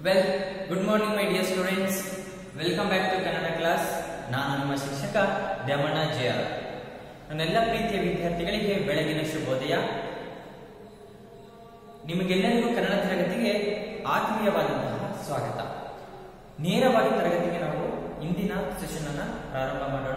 Well good morning my dear students welcome back to Kannada class ನಾನು ನಿಮ್ಮ ಶಿಕ್ಷಕ Dyamanna J R ನನ್ನೆಲ್ಲ ಪ್ರೀತಿಯ ವಿದ್ಯಾರ್ಥಿಗಳಿಗೆ ಬೆಳಗಿನ ಶುಭೋದಯ ನಿಮಗೆಲ್ಲರಿಗೂ ಕನ್ನಡ ತರಗತಿಗೆ ಆತ್ಮೀಯವಾದಂತಹ ಸ್ವಾಗತ ನೇರವಾಗಿ ತರಗತಿಗೆ ನಾವು ಇಂದಿನ ಸೆಷನ್ ಅನ್ನ ಪ್ರಾರಂಭ ಮಾಡೋಣ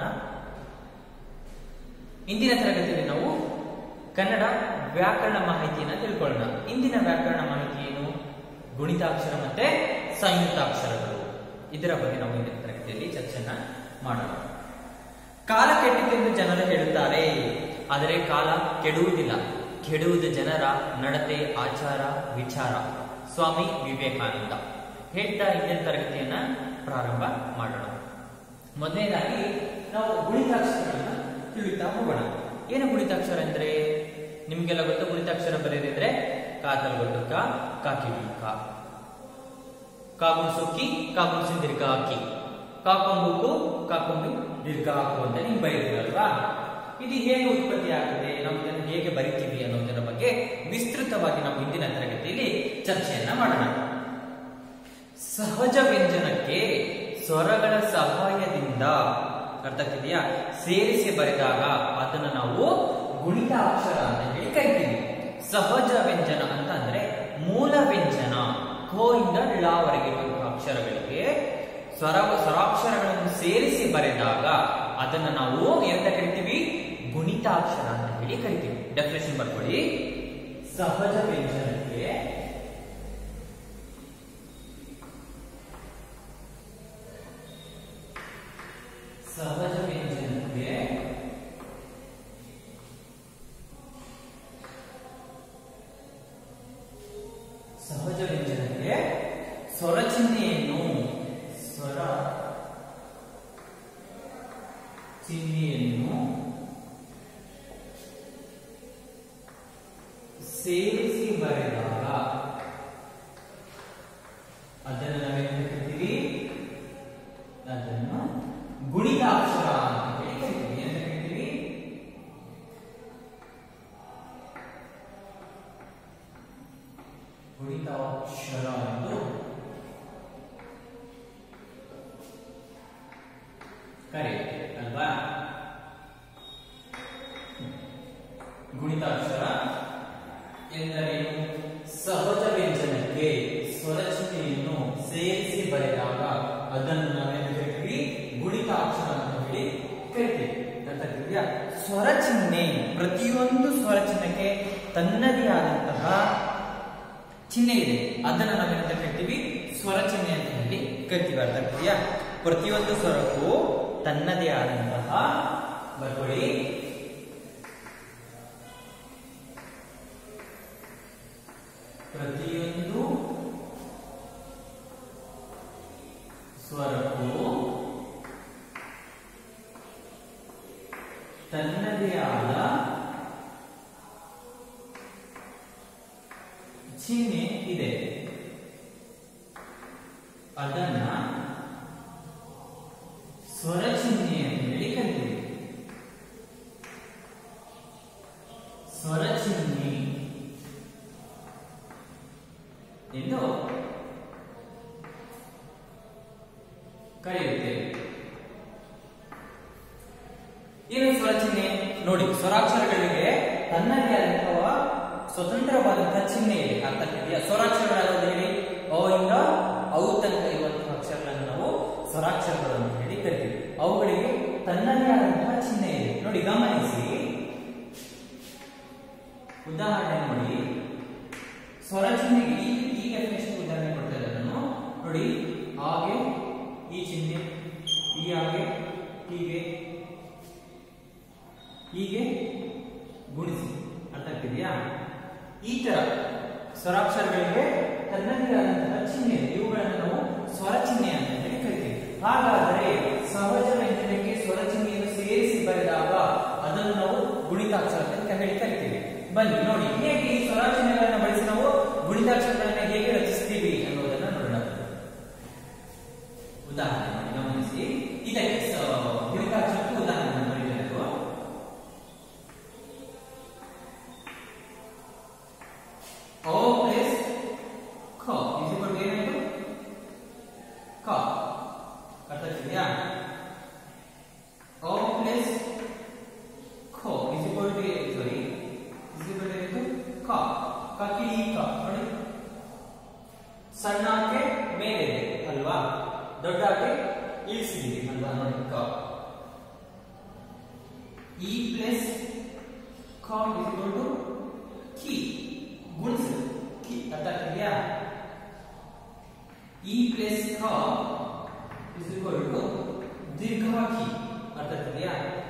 ಇಂದಿನ ತರಗತಿಯಲ್ಲಿ ನಾವು ಕನ್ನಡ ವ್ಯಾಕರಣ ಮಾಹಿತಿಯನ್ನ ತಿಳ್ಕೊಳ್ಳೋಣ ಇಂದಿನ ವ್ಯಾಕರಣ ಮಾಹಿತಿ ಏನು ಗುಣಿತಾಕ್ಷರ ಮತ್ತೆ ಸಂಯುಕ್ತಾಕ್ಷರಗಳು ಇದರ ಬಗ್ಗೆ ನಾವು ಇಂದಿನ ತರಗತಿಯಲ್ಲಿ ಚರ್ಚೆಯನ್ನ ಮಾಡೋಣ ಕಾಲ ಕೆಟ್ಟಿತೆಂದು ಜನರು ಹೇಳುತ್ತಾರೆ ಆದರೆ ಕಾಲ ಕೆಡುವುದಿಲ್ಲ ಕೆಡುವುದು ಜನರ ನಡತೆ ಆಚಾರ ವಿಚಾರ ಸ್ವಾಮಿ ವಿವೇಕಾನಂದ ಹೇಳ್ತಾ ಇಂದಿನ ತರಗತಿಯನ್ನ ಪ್ರಾರಂಭ ಮಾಡೋಣ ಮೊದಲನೇದಾಗಿ ನಾವು ಗುಣಿತಾಕ್ಷರಗಳನ್ನ ತಿಳಿತಾ ಹೋಗೋಣ ಏನು ಗುಣಿತಾಕ್ಷರ ಅಂದ್ರೆ ನಿಮ್ಗೆಲ್ಲ ಗೊತ್ತು ಗುಣಿತಾಕ್ಷರ ಬರೆದಿದ್ರೆ ಕಾತಲ್ ಗೊತ್ತು ಕ ಕಾಕಿ ಕ ಕಾಗುಣಿಸು ಕಿ ಕಾಗುಣಿಸಿನ ದೀರ್ಘ ಕಿ ಕಾಕೊಂಬುಕು ಕಾಕೊಂಬಿ ದೀರ್ಘ ಹಾಕು ಅಂತ ನೀವು ಬರೀತೀರಲ್ವಾ ಇದು ಹೇಗೆ ಉತ್ಪತ್ತಿ ಆಗುತ್ತೆ ನಾವು ಇದನ್ನು ಹೇಗೆ ಬರಿತೀವಿ ಅನ್ನೋದರ ಬಗ್ಗೆ ವಿಸ್ತೃತವಾಗಿ ನಾವು ಇಂದಿನ ತರಗತಿಯಲ್ಲಿ ಚರ್ಚೆಯನ್ನ ಮಾಡೋಣ ಸಹಜ ವ್ಯಂಜನಕ್ಕೆ ಸ್ವರಗಳ ಸಹಾಯದಿಂದ ಅರ್ಥ ಆಗ್ತಿದೆಯಾ ಸೇರಿಸಿ ಬರೆದಾಗ ಅದನ್ನು ನಾವು ಗುಣಿತ ಅಕ್ಷರ ಅಂತ ಹೇಳಿ ಕರಿತೀವಿ ಸಹಜ ವ್ಯಂಜನ ಅಂತ ಅಂದ್ರೆ ಮೂಲ ವ್ಯಂಜನ ಕೋ ಇಂದ ಳವರೆಗೆ ಇರುವಂತಹ ಅಕ್ಷರಗಳಿಗೆ ಸ್ವರ ಸ್ವರಾಕ್ಷರಗಳನ್ನು ಸೇರಿಸಿ ಬರೆದಾಗ ಅದನ್ನು ನಾವು ಎಂತ ಕರಿತೀವಿ ಗುಣಿತಾಕ್ಷರ ಅಂತ ಹೇಳಿ ಕರಿತೀವಿ ಡೆಫಿನೇಷನ್ ಬರ್ಕೊಳ್ಳಿ ಸಹಜ ವ್ಯಂಜನಕ್ಕೆ ಸಹಜ ವ್ಯಂಜನಕ್ಕೆ ಸಹಜ ವ್ಯಂಜನಕ್ಕೆ ಸ್ವರ ಚಿಹ್ನೆಯನ್ನು ಸ್ವರ ಚಿಹ್ನೆಯನ್ನು ಸೇರಿಸಿ ಬರೆದಾಗ ಅದನ್ನು ನಾವೇನು ಕರಿತೀವಿ ಅದನ್ನು ಗುಣಿತಾಕ್ಷರ ಅಂತ ಹೇಳಿ ಕರಿತೀವಿ ಅಂತ ಕರಿತೀವಿ ಗುಣಿತಾಕ್ಷರ ಎಂದು ಕರೆಯುತ್ತೇವೆ ಅಲ್ವಾ ಗುಣಿತಾಕ್ಷರ ಎಂದರೇನು ಸಹಜ ವ್ಯಂಜನಕ್ಕೆ ಸ್ವರಚಿಹ್ನೆಯನ್ನು ಸೇರಿಸಿ ಬರೆದಾಗ ಅದನ್ನು ನಾವೇನು ಕರಿತೀವಿ ಗುಣಿತಾಕ್ಷರ ಅಂತ ಹೇಳಿ ಕರಿತೀವಿ ಅರ್ಥ ಆಗ್ತಿದ್ಯಾ ಸ್ವರ ಚಿಹ್ನೆ ಪ್ರತಿಯೊಂದು ಸ್ವರ ಚಿಹ್ನೆಗೆ ತನ್ನದೇ ಆದಂತಹ ಚಿಹ್ನೆ ಇದೆ ಅದನ್ನು ನಾವೇನಂತ ಕರಿತೀವಿ ಸ್ವರ ಚಿಹ್ನೆ ಅಂತ ಹೇಳಿ ಕರಿತೀವಿ ಅರ್ಥ ಆಗ್ತಿದೆಯಾ ಪ್ರತಿಯೊಂದು ಸ್ವರಕ್ಕೂ ತನ್ನದೇ ಆದಂತಹ ಬರ್ಕೊಳ್ಳಿ ಪ್ರತಿಯೊಂದು ಸ್ವರಕ್ಕೂ ತನ್ನದೇ ಆದ ಚಿಹ್ನೆ ಇದೆ ಅದನ್ನ ಸ್ವರ ಚಿಹ್ನೆ ಅಂತ ಹೇಳಿ ಕರಿತೀವಿ ಸ್ವರ ಚಿಹ್ನೆ ಎಂದು ಕರೆಯುತ್ತೇವೆ ಏನು ಸ್ವರ ಚಿಹ್ನೆ ನೋಡಿ ಸ್ವರಾಕ್ಷರಗಳಿಗೆ ತನ್ನದೇ ಆದಂತಹ ಸ್ವತಂತ್ರವಾದಂತಹ ಚಿಹ್ನೆ ಇದೆ ಅರ್ಥ ಆಗ್ತಿದೆಯಾ ಸ್ವರಾಕ್ಷರಗಳಾಗೋದು ಹೇಳಿ ಅ ಇಂದ ಅವು ತನಕ ಇರುವಂತಹ ಅಕ್ಷರಗಳನ್ನು ನಾವು ಸ್ವರಾಕ್ಷರಗಳು ಅಂತ ಹೇಳಿ ಕರಿತೀವಿ ಅವುಗಳಿಗೆ ತನ್ನದೇ ಆದಂತಹ ಚಿಹ್ನೆ ಇದೆ ನೋಡಿ ಗಮನಿಸಿ ಉದಾಹರಣೆ ನೋಡಿ ಸ್ವರ ಚಿಹ್ನೆಗೆ ಈ ಈ ಡೆಫಿನೇಷನ್ ಉದಾಹರಣೆ ಕೊಡ್ತಾ ಇದ್ದಾರೆ ನಾನು ನೋಡಿ ಹಾಗೆ ಈ ಚಿಹ್ನೆ ಈ ಹಾಗೆ ಹೀಗೆ ಹೀಗೆ ಗುಣಿಸಿ ಅರ್ಥ ಆಗ್ತಿದೆಯಾ ಈ ತರ ಸ್ವರಾಕ್ಷರಗಳಿಗೆ ತನ್ನದೇ ಆದಂತಹ ಚಿಹ್ನೆ ಇದೆ ಇವುಗಳನ್ನು ನಾವು ಸ್ವರ ಚಿಹ್ನೆ ಅಂತ ಹೇಳಿ ಕರಿತೀವಿ ಹಾಗಾದರೆ ಸಹಜ ವ್ಯಂಜನಕ್ಕೆ ಸ್ವರ ಚಿಹ್ನೆಯನ್ನು ಸೇರಿಸಿ ಬರೆದಾಗ ಅದನ್ನು ನಾವು ಗುಣಿತಾಕ್ಷರ ಅಂತ ಹೇಳಿ ಕರಿತೀವಿ ಬನ್ನಿ ನೋಡಿ ಹೇಗೆ ಈ ಸ್ವರ ಚಿಹ್ನೆಗಳನ್ನು ಬಳಸಿ ನಾವು ಗುಣಿತಾಕ್ಷರಗಳನ್ನ ಹೇಗೆ ರಚಿಸ್ತೀವಿ ಅನ್ನೋದನ್ನ ನೋಡೋಣ ಉದಾಹರಣೆ ಮಾಡಿ ಗಮನಿಸಿ ಇದಕ್ಕೆ ಸ- ಗುಣಿತಾಕ್ಷರಕ್ಕೆ ಉದಾಹರಣೆ ಬರೀಬೇಕು ಓ ಪ್ಲಸ್ ಖ is equal to ಏನಾಯ್ತು ದೊಡ್ಡ ಹಾಕಿ ಇಳಿಸಿದೀವಿ ಅಲ್ವಾ ನೋಡಿ ಕ ಇ ಪ್ಲಸ್ ಕ ಇಟ್ಕೊಂಡು ಕಿ ಗುಣಿಸು ಕಿ ಅರ್ಥ ಆಗ್ತಿದ್ಯಾ ಇ ಪ್ಲಸ್ ಕ ಇಸ್ ಇಕ್ವಲ್ ಟು ದೀರ್ಘ ಕಿ ಅರ್ಥ ಆಗ್ತಿದ್ಯಾ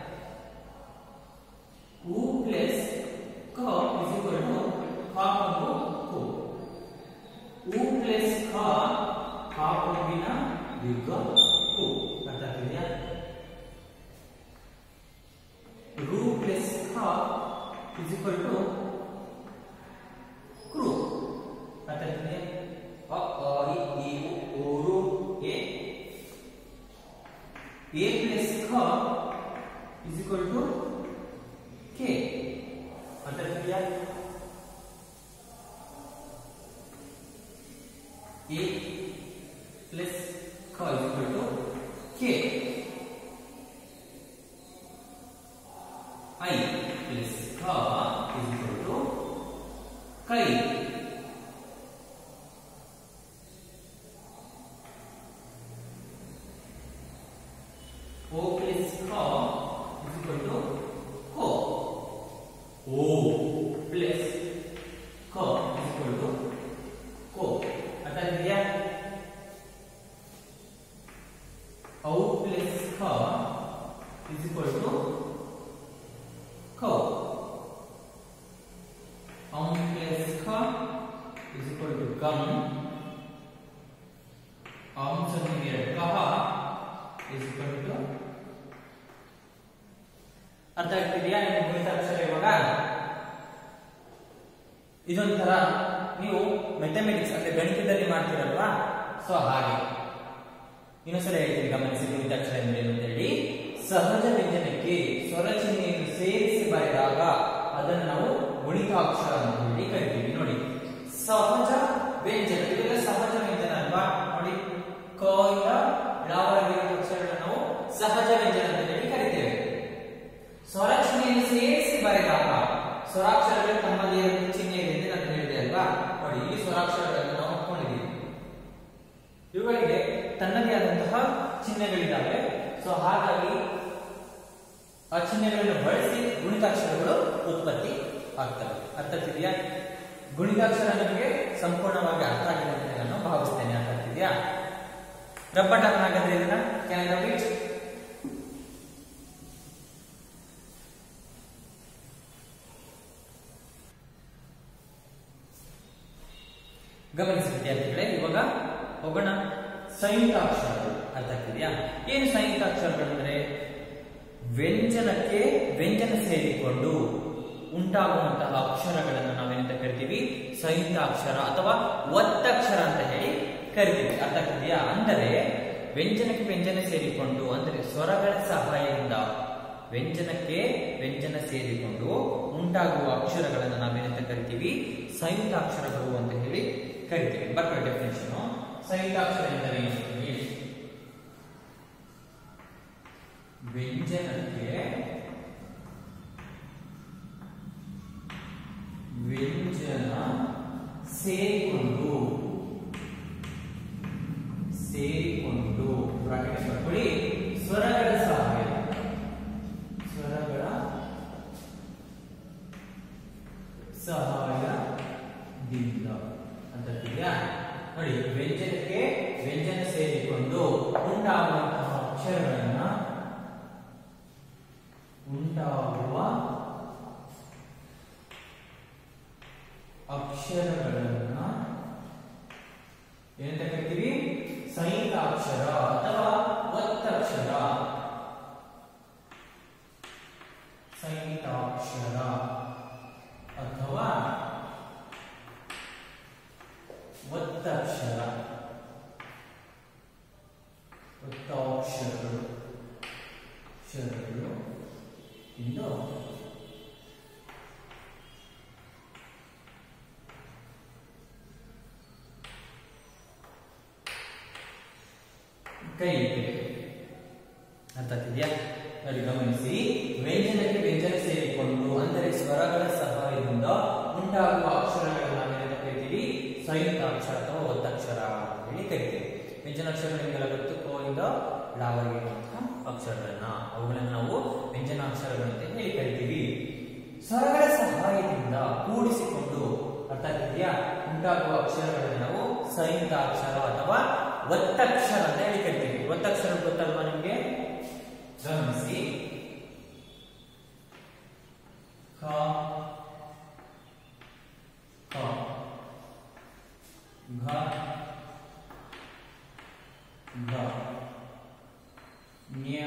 ಉ ಪ್ಲಸ್ ಕ ಇಸ್ ಇಕ್ವಲ್ ಟು ಕ ಕೊಂಡು ಕು ಉ ಪ್ಲಸ್ ಕ ಕ ಕೊಂಬಿನ ದೀರ್ಘ ಕು ಅರ್ಥ ಆಗ್ತಿದ್ಯಾ ರು ಪ್ಲಸ್ ಖ ಇಸ್ ಇಕ್ವಲ್ ಟು ಕ್ರೂ ಅರ್ಥ ಆಗ್ತಿದೆಯಾ ಅ ಆ ಇ ಈ ಉ ಊ ರು ಎ ಎ ಪ್ಲಸ್ ಖ ಇಸ್ ಇಕ್ವಲ್ ಟು ಕೆ ಅರ್ಥ ಆಗ್ತಿದೆಯಾ ಎ ಪ್ಲಸ್ ಖ ಇಸ್ ಇಕ್ವಲ್ ಟು ಕೆ ಐ ಪ್ಲಸ್ ಖ ಇಸ್ ಇಕ್ವಲ್ ಟು ಕೈ ಓ ಪ್ಲಸ್ ಖ ಇಸ್ ಇಕ್ವಲ್ ಟು ಕೋ ಓ ಪ್ಲಸ್ ಖ ಇಸ್ ಇಕ್ವಲ್ ಟು ಕೋ ಅರ್ಥ ಆಗಿದೆಯಾ ಔ ಪ್ಲಸ್ ಖ ಇಸ್ ಇಕ್ವಲ್ ಟು ಕೌ ಅಂ ಪ್ಲಸ್ ಖ ಇಸ್ ಇಕ್ವಲ್ ಟು ಗಮ್ ಅಂ ಸೊನ್ನೆ ಎರಡು ಕಹ ಇಸ್ ಇಕ್ವಲ್ ಟು ಅರ್ಥ ಆಗ್ತಿದೆಯಾ ನಿಮ್ಗೆ ಗಣಿತಾಕ್ಷರ ಇವಾಗ ಇದೊಂಥರ ನೀವು ಮೆಥಮೆಟಿಕ್ಸ್ ಅಂದ್ರೆ ಗಣಿತದಲ್ಲಿ ಮಾಡ್ತೀರಲ್ವಾ ಸೊ ಹಾಗೆ ಇನ್ನೊಂದ್ಸಲ ಹೇಳ್ತೀನಿ ಗಮನಿಸಿ ಗಣಿತಾಕ್ಷರ ಅಂದ್ರೆ ಏನು ಅಂತ ಹೇಳಿ ಸಹಜ ವ್ಯಂಜನಕ್ಕೆ ಸ್ವರ ಚಿಹ್ನೆಯನ್ನು ಸೇರಿಸಿ ಬರೆದಾಗ ಅದನ್ನು ನಾವು ಗುಣಿತಾಕ್ಷರ ಅಂತ ಹೇಳಿ ಕರಿತೀವಿ ನೋಡಿ ಸಹಜ ವ್ಯಂಜನ ಇವೆಲ್ಲ ಸಹಜ ವ್ಯಂಜನ ಅಲ್ವಾ ನೋಡಿ ಕ ಇಂದ ಳವರೆಗಿನ ಅಕ್ಷರಗಳನ್ನು ನಾವು ಸಹಜ ವ್ಯಂಜನ ಅಂತ ಹೇಳಿ ಕರಿತೇವೆ ಸ್ವರ ಚಿಹ್ನೆಯನ್ನು ಸೇರಿಸಿ ಬರೆದಾಗ ಸ್ವರಾಕ್ಷರಗಳು ತಮ್ಮದೇ ಆದ ಚಿಹ್ನೆ ಇದೆ ಅಂತ ನಾನು ಹೇಳಿದೆ ಅಲ್ವಾ ನೋಡಿ ಈ ಸ್ವರಾಕ್ಷರಗಳನ್ನು ನಾವು ಹಾಕೊಂಡಿದ್ದೀವಿ ಇವುಗಳಿಗೆ ತನ್ನದೇ ಆದಂತಹ ಚಿಹ್ನೆಗಳಿದ್ದಾವೆ ಸೊ ಹಾಗಾಗಿ ಆ ಚಿಹ್ನೆಗಳನ್ನು ಬಳಸಿ ಗುಣಿತಾಕ್ಷರಗಳು ಉತ್ಪತ್ತಿ ಆಗ್ತವೆ ಅರ್ಥ ಆಗ್ತಿದೆಯಾ ಗುಣಿತಾಕ್ಷರ ನಿಮಗೆ ಸಂಪೂರ್ಣವಾಗಿ ಅರ್ಥ ಆಗಿದೆ ಅಂತ ನಾನು ಭಾವಿಸ್ತೇನೆ ಅರ್ಥ ಆಗ್ತಿದೆಯಾ ರಬ್ಬಟ್ ಹಾಗಾದ್ರೆ ಇದನ್ನ ಕ್ಯಾನ್ ಐ ರಬ್ ಗಮನಿಸಿ ವಿದ್ಯಾರ್ಥಿಗಳೇ ಇವಾಗ ಹೋಗೋಣ ಸಂಯುಕ್ತಾಕ್ಷರಗಳು ಅರ್ಥ ಆಗ್ತಿದೆಯಾ ಏನು ಸಂಯುಕ್ತಾಕ್ಷರಗಳು ಅಂದ್ರೆ ವ್ಯಂಜನಕ್ಕೆ ವ್ಯಂಜನ ಸೇರಿಕೊಂಡು ಉಂಟಾಗುವಂತಹ ಅಕ್ಷರಗಳನ್ನು ನಾವೇನಂತ ಕರಿತೀವಿ ಸಂಯುಕ್ತಾಕ್ಷರ ಅಥವಾ ಒತ್ತಕ್ಷರ ಅಂತ ಹೇಳಿ ಕರಿತೀವಿ ಅರ್ಥ ಆಗ್ತಿದೆಯಾ ಅಂದರೆ ವ್ಯಂಜನಕ್ಕೆ ವ್ಯಂಜನ ಸೇರಿಕೊಂಡು ಅಂದರೆ ಸ್ವರಗಳ ಸಹಾಯದಿಂದ ವ್ಯಂಜನಕ್ಕೆ ವ್ಯಂಜನ ಸೇರಿಕೊಂಡು ಉಂಟಾಗುವ ಅಕ್ಷರಗಳನ್ನು ನಾವೇನಂತ ಕರಿತೀವಿ ಸಂಯುಕ್ತಾಕ್ಷರಗಳು ಅಂತ ಹೇಳಿ ಕರಿತೀವಿ ಬರ್ಕೊಳ್ಳಿ ಡೆಫಿನೇಷನ್ ಸಂಯುಕ್ತಾಕ್ಷರ ಎಂದರೆ ಏನು ಅಂತ ಹೇಳಿ ವ್ಯಂಜನಕ್ಕೆ ವ್ಯಂಜನ ಸೇರಿಕೊಂಡು ಸೇರಿಕೊಂಡು ಬ್ರಾಕೆಟ್ ಬರ್ಕೊಳ್ಳಿ ಸ್ವರಗಳ ಸಹಾಯ ಸ್ವರಗಳ ಸಹಾಯದಿಂದ ಅಂತ ಇದೆಯಾ ನೋಡಿ ವ್ಯಂಜನಕ್ಕೆ ವ್ಯಂಜನ ಸೇರಿಕೊಂಡು ಉಂಟಾಗುವಂತಹ ಅಕ್ಷರಗಳನ್ನ ಉಂಟಾಗುವ ಅಕ್ಷರಗಳನ್ನ ಏನಂತ ಕರಿತೀವಿ ಸಂಯುಕ್ತಾಕ್ಷರ ಅಥವಾ ಒತ್ತಕ್ಷರ ಸಂಯುಕ್ತಾಕ್ಷರ ಅಥವಾ ಒತ್ತಕ್ಷರ ಒತ್ತಾಕ್ಷರಗಳು ಅಕ್ಷರಗಳು ಇಂದು ಕೈ ಇಟ್ಟಿದೆ ಅರ್ಥ ಆಗ್ತಿದ್ಯಾ ನೋಡಿ ಗಮನಿಸಿ ವ್ಯಂಜನಕ್ಕೆ ವ್ಯಂಜನ ಸೇರಿಕೊಂಡು ಅಂದರೆ ಸ್ವರಗಳ ಸಹಾಯದಿಂದ ಉಂಟಾಗುವ ಅಕ್ಷರಗಳನ್ನು ನಾವೇನಂತ ಕರಿತೀವಿ ಸಂಯುಕ್ತ ಅಕ್ಷರ ಅಥವಾ ಒತ್ತಕ್ಷರ ಅಂತ ಹೇಳಿ ಕರಿತೀವಿ ವ್ಯಂಜನಾಕ್ಷರಗಳು ನಿಮಗೆಲ್ಲ ಗೊತ್ತು ಕೋ ಇಂದ ಳವರೆಗೆ ಇರುವಂತಹ ಅಕ್ಷರಗಳನ್ನ ಅವುಗಳನ್ನ ನಾವು ವ್ಯಂಜನಾಕ್ಷರಗಳು ಅಂತ ಹೇಳಿ ಕರಿತೀವಿ ಸ್ವರಗಳ ಸಹಾಯದಿಂದ ಕೂಡಿಸಿಕೊಂಡು ಅರ್ಥ ಆಗ್ತಿದೆಯಾ ಉಂಟಾಗುವ ಅಕ್ಷರಗಳನ್ನು ನಾವು ಸಂಯುಕ್ತಾಕ್ಷರ ಅಥವಾ ಒತ್ತಕ್ಷರ ಅಂತ ಹೇಳಿ ಕರಿತೀವಿ ಒತ್ತಕ್ಷರ ಗೊತ್ತಲ್ವಾ ನಿಮಗೆ ಗಮನಿಸಿ ಕ ಕ ಘ ಘ ನ್ಯ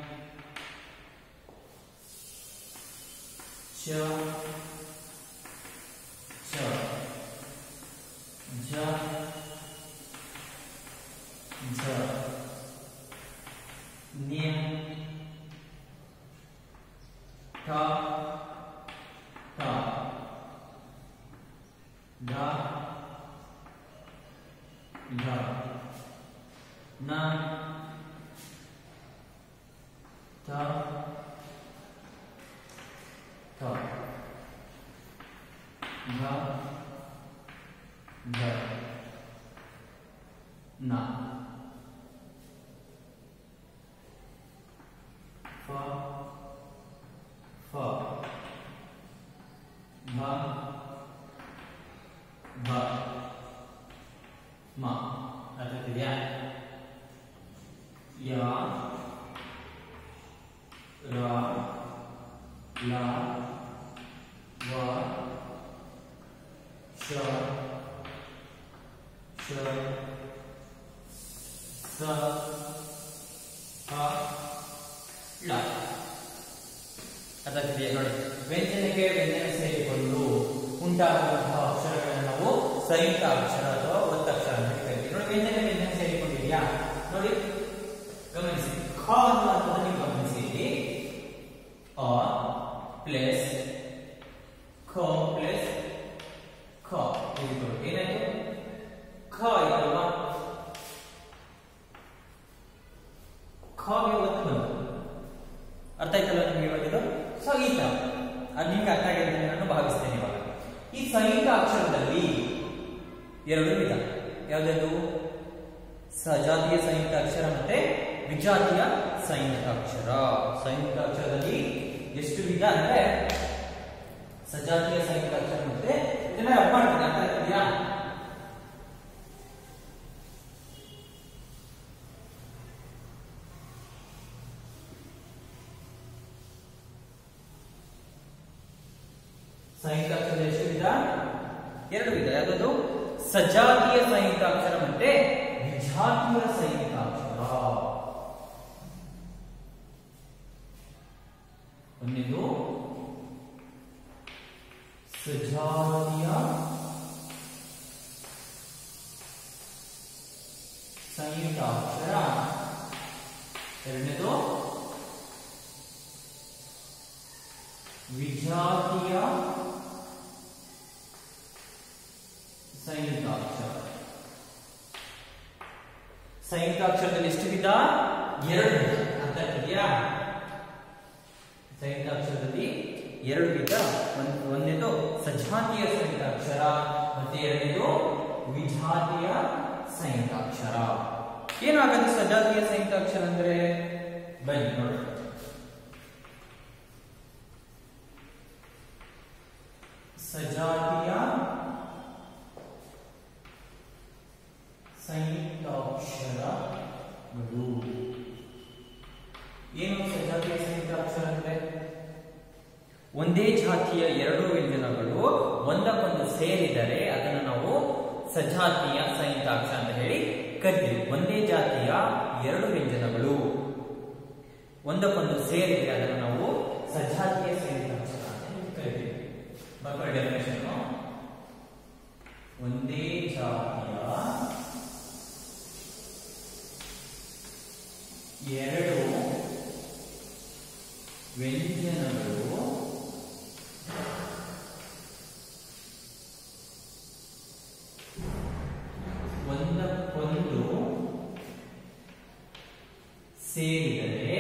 ಚ ಚ ಝ ಝ ನ್ಯ ಠ ಠ ಢ ಢ ನ ಥ ಥ ಘ ಘ ನ ಫ ಫ ಭ ಭ ಮ ಅರ್ಥಾಗ್ತಿದೆಯಾ ಯ ರ ಲ ವ ಶ ಶ ಸ ಹ ಳ ಅದಾಗ್ತಿದೆಯಾ ನೋಡಿ ವ್ಯಂಜನಕ್ಕೆ ವ್ಯಂಜನ ಸೇರಿಕೊಂಡು ಉಂಟಾಗುವಂತಹ ಅಕ್ಷರಗಳನ್ನು ನಾವು ಸಂಯುಕ್ತ ಅಕ್ಷರ ಅಥವಾ ಒತ್ತಕ್ಷರ ಅಂತ ಕರಿತೀವಿ ನೋಡಿ ವ್ಯಂಜನ ವ್ಯಂಜನ ಸೇರಿಕೊಂಡಿದೆಯಾ ನೋಡಿ ಗಮನಿಸಿ ಖ ಅನ್ನುವಂಥದ್ದು ನೀವು ಗಮನಿಸಿ ಇಲ್ಲಿ ಅ ಪ್ಲಸ್ ಖ ಪ್ಲಸ್ ಖ ಇದು ಏನಾಯ್ತು ಖ ಆಯ್ತಲ್ವಾ ಖಗೆ ಒತ್ತು ಬಂತು ಅರ್ಥ ಆಯ್ತಲ್ಲ ನಿಮಗೆ ಇವಾಗ ಇದು ಸಂಗೀತ ಅದು ನಿಮ್ಗೆ ಅರ್ಥ ಆಗಿದೆ ಅಂತ ನಾನು ಭಾವಿಸ್ತೇನೆ ಇವಾಗ ಈ ಸಂಗೀತ ಅಕ್ಷರದಲ್ಲಿ ಎರಡು ವಿಧ ಯಾವುದೆಂದು ಸಜಾತಿಯ ಸಂಯುಕ್ತ ಅಕ್ಷರ ಮತ್ತೆ ವಿಜಾತಿಯ ಸಂಯುಕ್ತ ಅಕ್ಷರ ಸಂಯುಕ್ತ ಅಕ್ಷರದಲ್ಲಿ ಎಷ್ಟು ವಿಧ ಅಂದ್ರೆ ಸಜಾತಿಯ ಸಂಯುಕ್ತ ಅಕ್ಷರ ಮತ್ತೆ ಇದನ್ನ ರಬ್ ಮಾಡ್ತೀನಿ ಅರ್ಥ ಆಗ್ತಿದ್ಯಾ ಸಂಯುಕ್ತಾಕ್ಷರ ಎಷ್ಟು ವಿಧ ಎರಡು ವಿಧ ಯಾವುದು ಸಜಾತಿಯ ಸಂಯುಕ್ತಾಕ್ಷರ ಮತ್ತೆ ವಿಜಾತಿಯ ಸಂಯುಕ್ತಾಕ್ಷರ ಒಂದೇದು ಸಜಾತಿಯ ಸಂಯುಕ್ತಾಕ್ಷರ ಎರಡನೇದು ವಿಜಾತಿಯ ಸಂಯುಕ್ತಾಕ್ಷರ ಸಂಯುಕ್ತಾಕ್ಷರದಲ್ಲಿ ಎಷ್ಟು ವಿಧ ಎರಡು ವಿಧ ಅರ್ಥ ಆಗ್ತಿದೆಯಾ ಸಂಯುಕ್ತಾಕ್ಷರದಲ್ಲಿ ಎರಡು ವಿಧ ಒಂದ್- ಒಂದನೇದು ಸಜಾತಿಯ ಸಂಯುಕ್ತಾಕ್ಷರ ಮತ್ತೆ ಎರಡನೇದು ವಿಜಾತಿಯ ಸಂಯುಕ್ತಾಕ್ಷರ ಏನಾಗುತ್ತೆ ಸಜಾತಿಯ ಸಂಯುಕ್ತಾಕ್ಷರ ಅಂದ್ರೆ ಬನ್ನಿ ನೋಡಿ ಸಜಾತಿಯ ಸಂಯುಕ್ತಾಕ್ಷರಗಳು ಏನು ಸಜಾತಿಯ ಸಂಯುಕ್ತಾಕ್ಷರ ಅಂದ್ರೆ ಒಂದೇ ಜಾತಿಯ ಎರಡು ವ್ಯಂಜನಗಳು ಒಂದಕ್ಕೊಂದು ಸೇರಿದರೆ ಅದನ್ನು ನಾವು ಸಜಾತಿಯ ಸಂಯುಕ್ತಾಕ್ಷರ ಅಂತ ಹೇಳಿ ಕರಿತೀವಿ ಒಂದೇ ಜಾತಿಯ ಎರಡು ವ್ಯಂಜನಗಳು ಒಂದಕ್ಕೊಂದು ಸೇರಿದರೆ ಅದನ್ನು ನಾವು ಸಜಾತಿಯ ಸಂಯುಕ್ತಾಕ್ಷರ ಅಂತ ಹೇಳಿ ಕರಿತೀವಿ ಬರ್ಕೊಳ್ಳಿ ಡೆಫಿನೇಷನ್ ಒಂದೇ ಜಾತಿಯ ಎರಡು ವ್ಯಂಜನಗಳು ಒಂದಕ್ಕೊಂದು ಸೇರಿದರೆ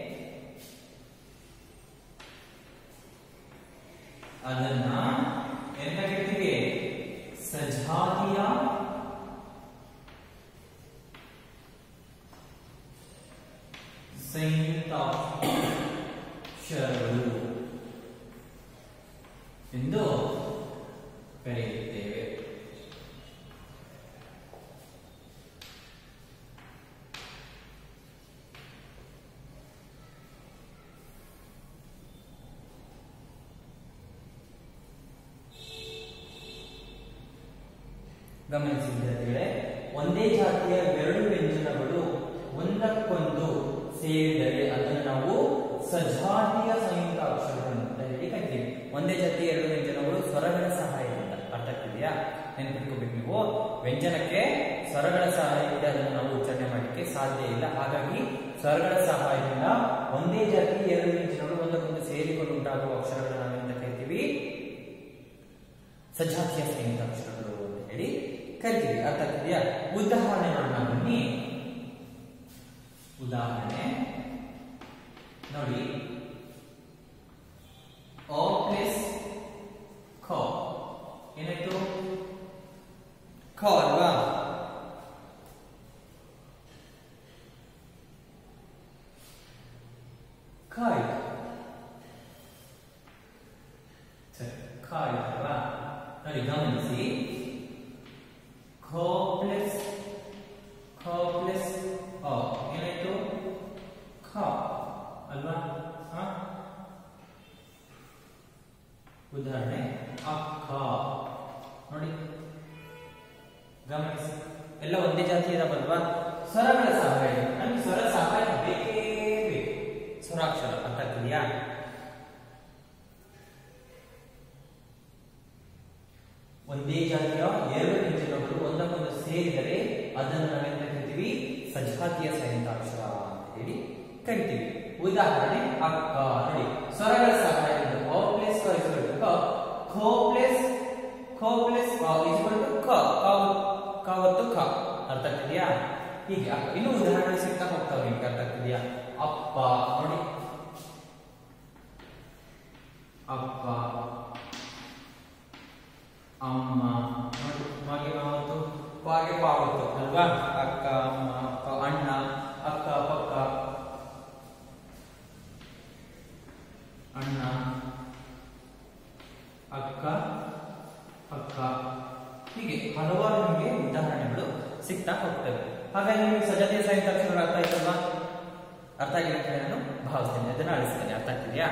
ಅದನ್ನ ಎಂತ ಹೇಳ್ತೀವಿ ಸಜಾತಿಯ ಗಮನಿಸಿ ವಿದ್ಯಾರ್ಥಿಗಳೇ ಒಂದೇ ಜಾತಿಯ ಎರಡು ವ್ಯಂಜನಗಳು ಒಂದಕ್ಕೊಂದು ಸೇರಿದರೆ ಅದನ್ನು ನಾವು ಸಜಾತಿಯ ಸಂಯುಕ್ತ ಅಕ್ಷರಗಳು ಅಂತ ಹೇಳಿ ಕರಿತೀವಿ ಒಂದೇ ಜಾತಿಯ ಎರಡು ವ್ಯಂಜನಗಳು ಸ್ವರಗಳ ಸಹಾಯದಿಂದ ಅರ್ಥ ಆಗ್ತಿದೆಯಾ ನೆನ್ಪಿಟ್ಕೋಬೇಕು ನೀವು ವ್ಯಂಜನಕ್ಕೆ ಸ್ವರಗಳ ಸಹಾಯದಿಂದ ಅದನ್ನು ನಾವು ಉಚ್ಚಾರಣೆ ಮಾಡಲಿಕ್ಕೆ ಸಾಧ್ಯ ಇಲ್ಲ ಹಾಗಾಗಿ ಸ್ವರಗಳ ಸಹಾಯದಿಂದ ಒಂದೇ ಜಾತಿ ಎರಡು ವ್ಯಂಜನಗಳು ಒಂದಕ್ಕೊಂದು ಸೇರಿಕೊಂಡು ಉಂಟಾಗುವ ಅಕ್ಷರಗಳನ್ನು ನಾವೆಂತ ಕರಿತೀವಿ ಸಜಾತಿಯ ಸಂಯುಕ್ತ ಅಕ್ಷರಗಳು ಅಂತ ಹೇಳಿ ಕರಿತೀವಿ ಅರ್ಥ ಆಗ್ತಿದೆಯಾ ಉದಾಹರಣೆ ನೋಡೋಣ ಬನ್ನಿ ಉದಾಹರಣೆ ನೋಡಿ ಅ ಪ್ಲಸ್ ಖ ಏನಾಯ್ತು ಖ ಅಲ್ವಾ ಖ ಆಯ್ತು ಸರಿ ಖ ಆಯ್ತಲ್ವಾ ನೋಡಿ ಗಮನಿಸಿ ಖ ಪ್ಲಸ್ ಖ ಪ್ಲಸ್ ಅ ಏನಾಯ್ತು ಖ ಅಲ್ವಾ ಹ? ಉದಾಹರಣೆ ಅಕ್ಕ ನೋಡಿ ಗಮನಿಸಿ ಎಲ್ಲ ಒಂದೇ ಜಾತಿ ಇದಾವಲ್ವಾ ಸ್ವರಗಳ ಸಹಾಯ ನಮ್ಗೆ ಸ್ವರ ಸಹಾಯ ಬೇಕೇ ಬೇಕು ಸ್ವರಾಕ್ಷರ ಅರ್ಥ ಆಗ್ತಿದೆಯಾ ಒಂದೇ ಜಾತಿಯ ಎರಡು ವ್ಯಂಜನಗಳು ಒಂದಕ್ಕೊಂದು ಸೇರಿದರೆ ಅದನ್ನು ನಾವೆಂತ ಕರಿತೀವಿ ಸಜಾತಿಯ ಸಂಯುಕ್ತಾಕ್ಷರ ಅಂತ ಹೇಳಿ ಕರಿತೀವಿ ಉದಾಹರಣೆ ಅಕ್ಕ ನೋಡಿ ಸ್ವರಗಳ ಸಹಾಯದಿಂದ ಅ ಪ್ಲಸ್ ಕ ಇಸ್ವಲ್ ಟು ಕ ಖೋ ಪ್ಲಸ್ ಖೋ ಪ್ಲಸ್ ಅ ಇಸ್ವಲ್ ಟು ಕ ಕಾವತ್ತು ಖ ಅರ್ಥ ಆಗ್ತಿದೆಯಾ ಹೀಗೆ ಅಕ್ಕ ಇನ್ನು ಉದಾಹರಣೆ ಸಿಗ್ತಾ ಹೋಗ್ತಾವೆ ನಿಮ್ಗೆ ಅರ್ಥ ಆಗ್ತಿದೆಯಾ ಅಪ್ಪ ನೋಡಿ ಅಪ್ಪ ಅಮ್ಮ ನೋಡಿ ಮಾಗೆ ಮಾವತ್ತು ಪಾಗೆ ಪಾವತ್ತು ಅಲ್ವಾ ಅಕ್ಕ ಅಮ್ಮ ಅಪ್ಪ ಅಣ್ಣ ಅಕ್ಕ ಪಕ್ಕ ಅಣ್ಣ ಅಕ್ಕ ಅಕ್ಕ ಹೀಗೆ ಹಲವಾರು ನಿಮಗೆ ಉದಾಹರಣೆಗಳು ಸಿಗ್ತಾ ಹೋಗ್ತವೆ ಹಾಗಾಗಿ ನಿಮಗೆ ಸಜಾತಿಯ ಸಾಹಿತ್ಯ ಅಕ್ಷರಗಳು ಅರ್ಥ ಆಯ್ತಲ್ವಾ ಅರ್ಥ ಆಗಿದೆ ಅಂತ ನಾನು ಭಾವಿಸ್ತೇನೆ ಅದನ್ನ ಅಳಿಸ್ತೇನೆ ಅರ್ಥ ಆಗ್ತಿದೆಯಾ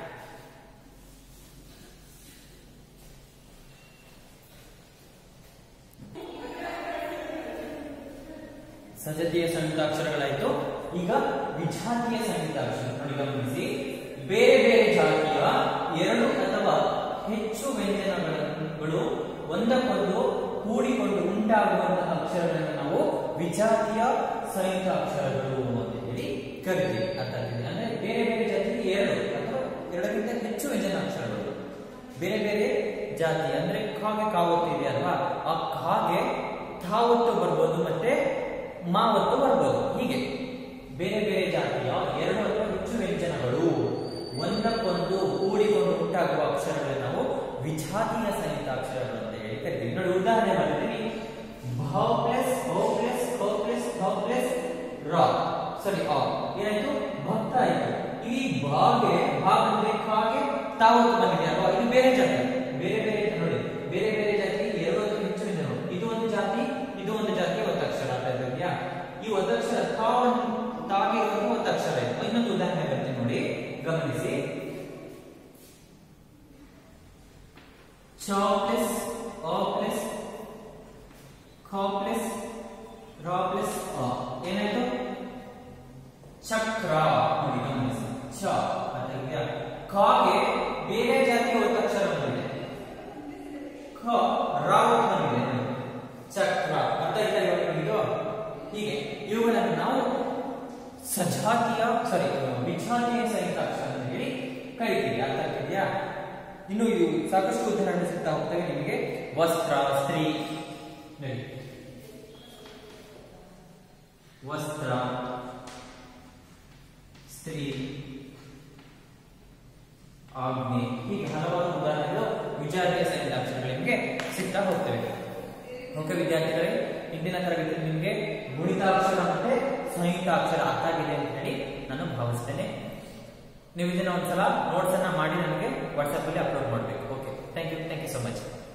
ಸಜಾತಿಯ ಸಂಯುಕ್ತಾಕ್ಷರಗಳಾಯ್ತು ಈಗ ವಿಜಾತಿಯ ಸಂಯುಕ್ತಾಕ್ಷರ ನೋಡಿ ಗಮನಿಸಿ ಬೇರೆ ಬೇರೆ ಜಾತಿಯ ಎರಡು ಅಥವಾ ಹೆಚ್ಚು ವ್ಯಂಜನಗಳು ಒಂದಕ್ಕೊಂದು ಕೂಡಿಕೊಂಡು ಉಂಟಾಗುವಂತಹ ಅಕ್ಷರಗಳನ್ನು ನಾವು ವಿಜಾತಿಯ ಸಂಯುಕ್ತ ಅಕ್ಷರಗಳು ಅಂತ ಹೇಳಿ ಕರಿತೀವಿ ಅರ್ಥ ಆಗ್ತಿದೆ ಅಂದ್ರೆ ಬೇರೆ ಬೇರೆ ಜಾತಿಗೆ ಎರಡು ಅಥವಾ ಎರಡಕ್ಕಿಂತ ಹೆಚ್ಚು ವ್ಯಂಜನ ಅಕ್ಷರಗಳು ಬೇರೆ ಬೇರೆ ಜಾತಿ ಅಂದ್ರೆ ಖಾಗೆ ಕಾವತ್ತು ಇದೆ ಅಲ್ವಾ ಆ ಖಾಗೆ ಥಾವತ್ತು ಬರ್ಬೋದು ಮತ್ತೆ ಮಾವತ್ತು ಬರ್ಬೋದು ಹೀಗೆ ಬೇರೆ ಬೇರೆ ಜಾತಿಯ ಎರಡು ಅಥವಾ ಹೆಚ್ಚು ವ್ಯಂಜನಗಳು ಒಂದಕ್ಕೊಂದು ಕೂಡಿಕೊಂಡು ಉಂಟಾಗುವ ಅಕ್ಷರಗಳನ್ನು ನಾವು ವಿಜಾತಿಯ ಸಂಯುಕ್ತ ಅಕ್ಷರಗಳು ಅಂತ ಹೇಳಿ ಕರಿತೀವಿ ನೋಡಿ ಉದಾಹರಣೆ ಮಾಡಿದ್ದೀನಿ ಭ ಪ್ಲಸ್ ಭ ಪ್ಲಸ್ ಖ ಪ್ಲಸ್ ಭ ಪ್ಲಸ್ ರ ಸರಿ ಆ ಏನಾಯ್ತು ಭಕ್ತ ಆಯ್ತು ಈ ಭಾಗೆ ಭಾಗ ಅಂದ್ರೆ ಖಾಗೆ ತಾವತ್ತು ಬಂದಿದೆ ಅಲ್ವಾ ಇದು ಬೇರೆ ಜಾತಿ ಬೇರೆ ಬೇರೆ ನೋಡಿ ಬೇರೆ ಬೇರೆ ಜಾತಿ ಎರಡು ಅಥವಾ ಹೆಚ್ಚು ವ್ಯಂಜನಗಳು ಇದು ಒಂದು ಜಾತಿ ಇದು ಒಂದು ಜಾತಿ ಒತ್ತಕ್ಷರ ಅಂತ ಇದೆಯಾ ಈ ಒತ್ತಕ್ಷರ ತಾವನ್ನು ತಾಗೆ ಇರುವಂತಹ ಒತ್ತಕ್ಷರ ಇದೆ ಇನ್ನೊಂದು ಉದಾಹರಣೆ ಬರ್ತೀನಿ ನೋಡಿ ಗಮನಿಸಿ ಚ ಪ್ಲಸ್ ಅ ಪ್ಲಸ್ ಖ ಪ್ಲಸ್ ರ ಪ್ಲಸ್ ಅ ಏನಾಯ್ತು ಚಕ್ರ ನೋಡಿ ಗಮನಿಸಿ ಚ ಅಂತ ಇದೆಯಾ ಖಗೆ ಬೇರೆ ಜಾತಿಯ ಒತ್ತಕ್ಷರ ಬಂದಿದೆ ಖ ರ ಬಂದಿದೆ ನೋಡಿ. ಚಕ್ರ ಅರ್ಥ ಆಯ್ತಾ ಇವಾಗ ನಿಮಗಿದು ಹೀಗೆ ಇವುಗಳನ್ನು ನಾವು ಸಜಾತಿಯ ಸಾರಿ ವಿಜಾತಿಯ ಸಂಯುಕ್ತಾಕ್ಷರ ಅಂತ ಹೇಳಿ ಕರಿತೀವಿ ಅರ್ಥ ಆಗ್ತಿದ್ಯಾ ಇನ್ನು ಇವು ಸಾಕಷ್ಟು ಉದಾಹರಣೆ ಸಿಗ್ತಾ ಹೋಗ್ತವೆ ನಿಮಗೆ ವಸ್ತ್ರ ಸ್ತ್ರೀ ನೋಡಿ ವಸ್ತ್ರ ಸ್ತ್ರೀ ಆಜ್ಞೆ ಹೀಗೆ ಹಲವಾರು ಉದಾಹರಣೆಗಳು ವಿಜಾತಿಯ ಸಂಯುಕ್ತಾಕ್ಷರಗಳು ನಿಮಗೆ ಸಿಗ್ತಾ ಹೋಗ್ತವೆ ಓಕೆ ವಿದ್ಯಾರ್ಥಿಗಳೇ ಇಂದಿನ ತರಗತಿ ನಿಮಗೆ ಗುಣಿತಾಕ್ಷರ ಮತ್ತೆ ಸಂಯುಕ್ತಾಕ್ಷರ ಅರ್ಥ ಆಗಿದೆ ಅಂತ ಹೇಳಿ ನಾನು ಭಾವಿಸ್ತೇನೆ ನೀವು ಇದನ್ನ ಒಂದ್ಸಲ ನೋಟ್ಸ್ ಅನ್ನ ಮಾಡಿ ನನಗೆ ವಾಟ್ಸ್ಆಪ್ ಅಲ್ಲಿ ಅಪ್ಲೋಡ್ ಮಾಡಬೇಕು okay thank you thank you so much